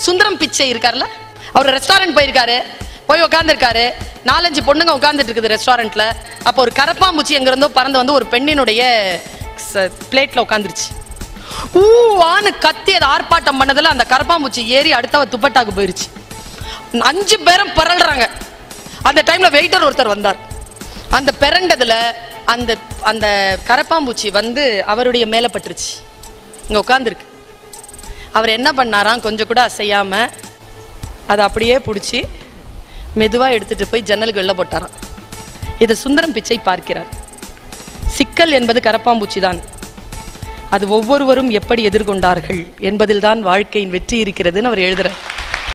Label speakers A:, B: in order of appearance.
A: சுந்தரம் பிச்சை இருக்கார்ல அவர் ரெஸ்டாரண்ட் போயிருக்காரு போய் உட்காந்துருக்காரு நாலஞ்சு பொண்ணுங்க உட்காந்துட்டு இருக்குது ரெஸ்டாரண்ட்ல அப்போ ஒரு கரப்பாம்பூச்சி எங்க இருந்தோ பறந்து வந்து ஒரு பெண்ணினுடைய பிளேட்ல உட்காந்துருச்சு ஊ ஆன்னு கத்தி அதை ஆர்ப்பாட்டம் பண்ணதுல அந்த கரப்பாம்பூச்சி ஏறி அடுத்தவ துப்பட்டாக்கு போயிருச்சு அஞ்சு பேரும் பரல்றாங்க அந்த டைம்ல வெயிட்டர் ஒருத்தர் வந்தார் அந்த பிறண்டதுல அந்த அந்த கரப்பாம்பூச்சி வந்து அவருடைய மேல பட்டுருச்சு இங்க உட்காந்துருக்கு அவர் என்ன பண்ணாராம் கொஞ்சம் கூட அசையாம அதை அப்படியே பிடிச்சி மெதுவா எடுத்துட்டு போய் ஜன்னல்கள்ல போட்டாராம் இதை சுந்தரம் பிச்சை பார்க்கிறார் சிக்கல் என்பது கரப்பாம்பூச்சி தான் அது ஒவ்வொருவரும் எப்படி எதிர்கொண்டார்கள் என்பதில்தான் வாழ்க்கையின் வெற்றி இருக்கிறதுன்னு அவர் எழுதுறார்